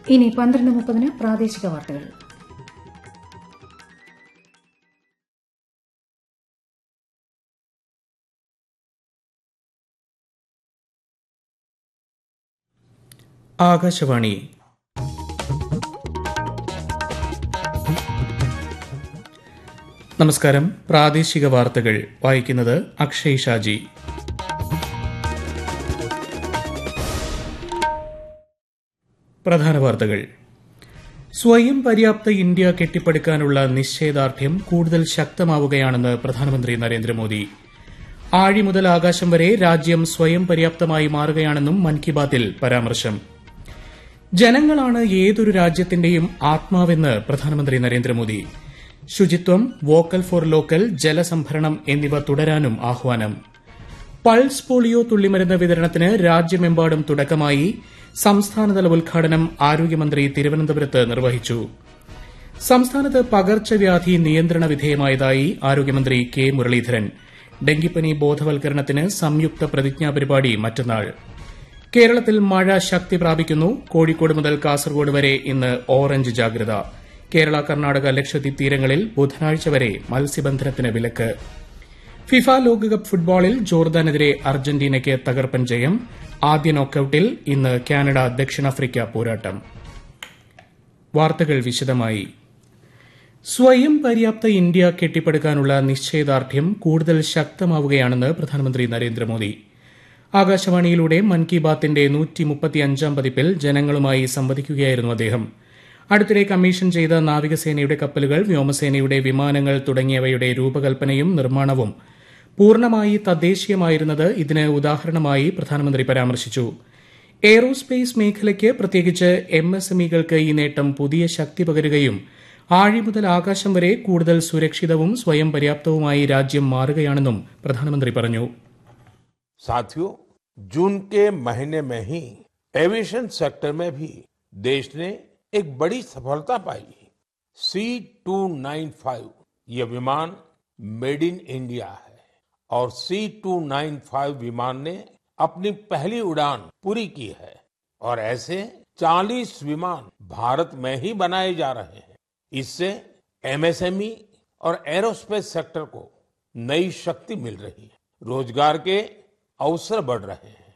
ഇനി പന്ത്രണ്ട് മുപ്പതിന് പ്രാദേശിക വാർത്തകൾ ആകാശവാണി നമസ്കാരം പ്രാദേശിക വാർത്തകൾ വായിക്കുന്നത് അക്ഷയ് ഷാജി പ്രധാന വാർത്തകൾ സ്വയം പര്യാപ്ത ഇന്ത്യ കെട്ടിപ്പടുക്കാനുള്ള നിശ്ചയദാർഢ്യം കൂടുതൽ ശക്തമാവുകയാണെന്ന് പ്രധാനമന്ത്രി നരേന്ദ്രമോദി ആഴി മുതൽ ആകാശം വരെ രാജ്യം സ്വയം പര്യാപ്തമായി മാറുകയാണെന്നും മൻ കി ബാത്തിൽ പരാമർശം ജനങ്ങളാണ് ഏതൊരു രാജ്യത്തിന്റെയും ആത്മാവെന്ന് പ്രധാനമന്ത്രി നരേന്ദ്രമോദി ശുചിത്വം വോക്കൽ ഫോർ ലോക്കൽ ജലസംഭരണം എന്നിവ തുടരാനും ആഹ്വാനം പൾസ് പോളിയോ തുള്ളിമരുന്ന് വിതരണത്തിന് രാജ്യമെമ്പാടും തുടക്കമായി സംസ്ഥാനതല ഉദ്ഘാടനം ആരോഗ്യമന്ത്രി തിരുവനന്തപുരത്ത് നിർവഹിച്ചു സംസ്ഥാനത്ത് പകർച്ചവ്യാധി നിയന്ത്രണ വിധേയമായതായി ആരോഗ്യമന്ത്രി കെ മുരളീധരൻ ഡെങ്കിപ്പനി ബോധവൽക്കരണത്തിന് സംയുക്ത പ്രതിജ്ഞാ പരിപാടി മറ്റന്നാൾ കേരളത്തിൽ മഴ ശക്തി പ്രാപിക്കുന്നു കോഴിക്കോട് മുതൽ കാസർഗോഡ് വരെ ഇന്ന് ഓറഞ്ച് ജാഗ്രത കേരള കർണാടക ലക്ഷദ്വീപ് തീരങ്ങളിൽ ബുധനാഴ്ച വരെ മത്സ്യബന്ധനത്തിന് വിലക്ക് ഫിഫ ലോകകപ്പ് ഫുട്ബോളിൽ ജോർദാനെതിരെ അർജന്റീനയ്ക്ക് തകർപ്പൻ ജയം ആദ്യ നോക്കൌട്ടിൽ ഇന്ന് കാനഡ ദക്ഷിണാഫ്രിക്ക പോരാട്ടം വാർത്തകൾ വിശദമായി സ്വയം പര്യാപ്ത ഇന്ത്യ കെട്ടിപ്പടുക്കാനുള്ള നിശ്ചയദാർഢ്യം കൂടുതൽ ശക്തമാവുകയാണെന്ന് പ്രധാനമന്ത്രി നരേന്ദ്രമോദി ആകാശവാണിയിലൂടെ മൻ കി ബാത്തിന്റെ നൂറ്റിമുപ്പത്തിയഞ്ചാം പതിപ്പിൽ ജനങ്ങളുമായി സംവദിക്കുകയായിരുന്നു അദ്ദേഹം അടുത്തിടെ കമ്മീഷൻ ചെയ്ത നാവികസേനയുടെ കപ്പലുകൾ വ്യോമസേനയുടെ വിമാനങ്ങൾ തുടങ്ങിയവയുടെ രൂപകൽപ്പനയും നിർമ്മാണവും പൂർണ്ണമായി തദ്ദേശീയമായിരുന്നത് ഇതിന് ഉദാഹരണമായി പ്രധാനമന്ത്രി പരാമർശിച്ചു എയ്റോസ്പേസ് മേഖലയ്ക്ക് പ്രത്യേകിച്ച് എം എസ് എംഇകൾക്ക് ഈ നേട്ടം പുതിയ ശക്തി പകരുകയും ആഴി മുതൽ ആകാശം വരെ കൂടുതൽ സുരക്ഷിതവും സ്വയം പര്യാപ്തവുമായി രാജ്യം മാറുകയാണെന്നും പ്രധാനമന്ത്രി പറഞ്ഞു साथियों जून के महीने में ही एविएशन सेक्टर में भी देश ने एक बड़ी सफलता पाई सी टू नाइन फाइव ये विमान मेड इन इंडिया है और सी टू नाइन फाइव विमान ने अपनी पहली उड़ान पूरी की है और ऐसे 40 विमान भारत में ही बनाए जा रहे हैं इससे एमएसएमई और एरोस्पेस सेक्टर को नई शक्ति मिल रही है रोजगार के अवसर बढ़ रहे हैं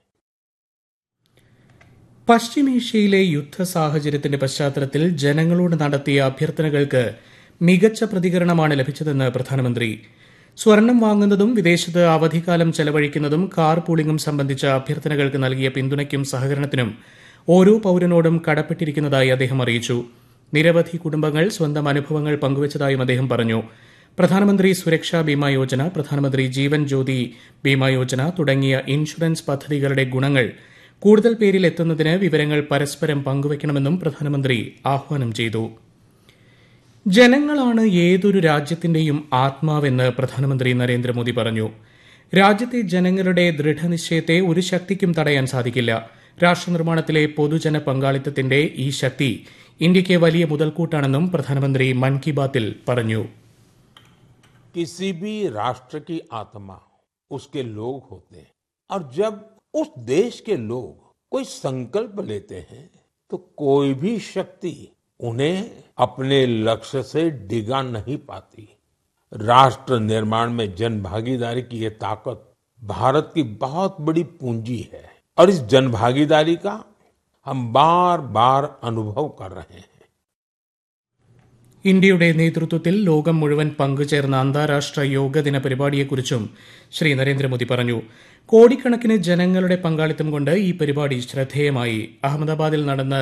പശ്ചിമേഷ്യയിലെ യുദ്ധ സാഹചര്യത്തിന്റെ പശ്ചാത്തലത്തിൽ ജനങ്ങളോട് നടത്തിയ അഭ്യർത്ഥനകൾക്ക് മികച്ച പ്രതികരണമാണ് ലഭിച്ചതെന്ന് പ്രധാനമന്ത്രി സ്വർണം വാങ്ങുന്നതും വിദേശത്ത് അവധിക്കാലം ചെലവഴിക്കുന്നതും കാർ പൂളിംഗും സംബന്ധിച്ച അഭ്യർത്ഥനകൾക്ക് നൽകിയ പിന്തുണയ്ക്കും സഹകരണത്തിനും ഓരോ പൌരനോടും കടപ്പെട്ടിരിക്കുന്നതായി അദ്ദേഹം അറിയിച്ചു നിരവധി കുടുംബങ്ങൾ സ്വന്തം അനുഭവങ്ങൾ പങ്കുവച്ചതായും അദ്ദേഹം പറഞ്ഞു പ്രധാനമന്ത്രി സുരക്ഷാ ബീമാ യോജന പ്രധാനമന്ത്രി ജീവൻ ജ്യോതി ബീമാ യോജന തുടങ്ങിയ ഇൻഷുറൻസ് പദ്ധതികളുടെ ഗുണങ്ങൾ കൂടുതൽ പേരിൽ എത്തുന്നതിന് വിവരങ്ങൾ പരസ്പരം പങ്കുവയ്ക്കണമെന്നും പ്രധാനമന്ത്രി ആഹ്വാനം ചെയ്തു ജനങ്ങളാണ് ഏതൊരു രാജ്യത്തിന്റെയും ആത്മാവെന്ന് പ്രധാനമന്ത്രി നരേന്ദ്രമോദി പറഞ്ഞു രാജ്യത്തെ ജനങ്ങളുടെ ദൃഢനിശ്ചയത്തെ ഒരു ശക്തിക്കും തടയാൻ സാധിക്കില്ല രാഷ്ട്രനിർമ്മാണത്തിലെ പൊതുജന പങ്കാളിത്തത്തിന്റെ ഈ ശക്തി ഇന്ത്യയ്ക്ക് വലിയ മുതൽക്കൂട്ടാണെന്നും പ്രധാനമന്ത്രി മൻ കി ബാത്തിൽ പറഞ്ഞു किसी भी राष्ट्र की आत्मा उसके लोग होते हैं और जब उस देश के लोग कोई संकल्प लेते हैं तो कोई भी शक्ति उन्हें अपने लक्ष्य से डिगा नहीं पाती राष्ट्र निर्माण में जन भागीदारी की ये ताकत भारत की बहुत बड़ी पूंजी है और इस जन भागीदारी का हम बार बार अनुभव कर रहे हैं ഇന്ത്യയുടെ നേതൃത്വത്തിൽ ലോകം മുഴുവൻ പങ്കുചേർന്ന അന്താരാഷ്ട്ര യോഗ ദിന പരിപാടിയെക്കുറിച്ചും ശ്രീ നരേന്ദ്രമോദി പറഞ്ഞു കോടിക്കണക്കിന് ജനങ്ങളുടെ പങ്കാളിത്തം കൊണ്ട് ഈ പരിപാടി ശ്രദ്ധേയമായി അഹമ്മദാബാദിൽ നടന്ന